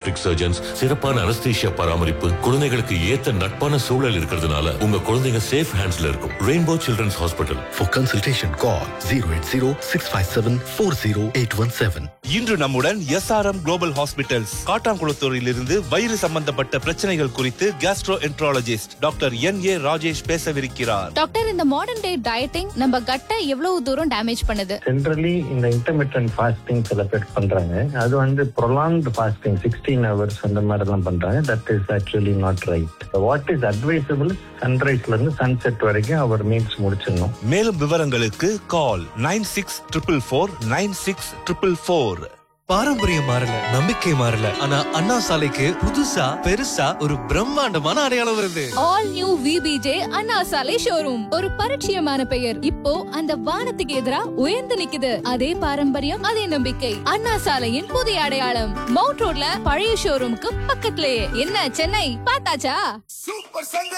Paediatric surgeons சிறப்பான anaesthesia பராமரிப்பு குழந்தைகளுக்கு ஏத்த நட்பான சூழல் இருக்கிறதுனால உங்க குழந்தைங்க சேஃப் ஹேண்ட்ஸ்ல இருக்கும் rainbow children's hospital For consultation, call 080 657 40817. இன்று நம்முடன் எஸ்ஆர்எம் குளோபல் ஹாஸ்பிட்டல்ஸ் காட்டாங்குளத்தூரில் இருந்து வயிறு சம்பந்தப்பட்ட பிரச்சனைகள் குறித்து gastroenterologist doctor N A Rajesh பேசவிருக்கிறார் டாக்டர் இந்த மாடர்ன் டே டயட்டிங் நம்ம கட்டை எவ்வளவு தூரம் டேமேஜ் பண்ணுது ஜென்ரலி இந்த இன்டர்மீடியன்ட் ஃபாஸ்டிங் சில பேர் பண்றாங்க அது வந்து ப்ரொலாங்டு ஃபாஸ்டிங் சிக்ஸ்டீன் ஹவர்ஸ் அந்த மாதிரி எல்லாம் பண்றாங்க that is actually not right what is advisable சன்ரைஸ்ல இருந்து சன்செட் வரைக்கும் அவர் மீல்ஸ் முடிச்சிடணும் மேலும் விவரங்களுக்கு call nine six triple four nine six triple four பாரம்பரியம் மாறல நம்பிக்கை மாறல ஆனா அண்ணா சாலைக்கு புதுசா பெருசா ஒரு பிரம்மாண்டமான அடையாளம் வருது ஆல் நியூ விபிஜே அண்ணா சாலை ஷோரூம் ஒரு பரிச்சயமான பெயர் இப்போ அந்த வானத்துக்கு எதிரா உயர்ந்து நிக்குது அதே பாரம்பரியம் அதே நம்பிக்கை அண்ணா சாலையின் புதிய அடையாளம் மவுண்ட் ரோட்ல பழைய ஷோரூமுக்கு பக்கத்துலயே என்ன சென்னை பார்த்தாச்சா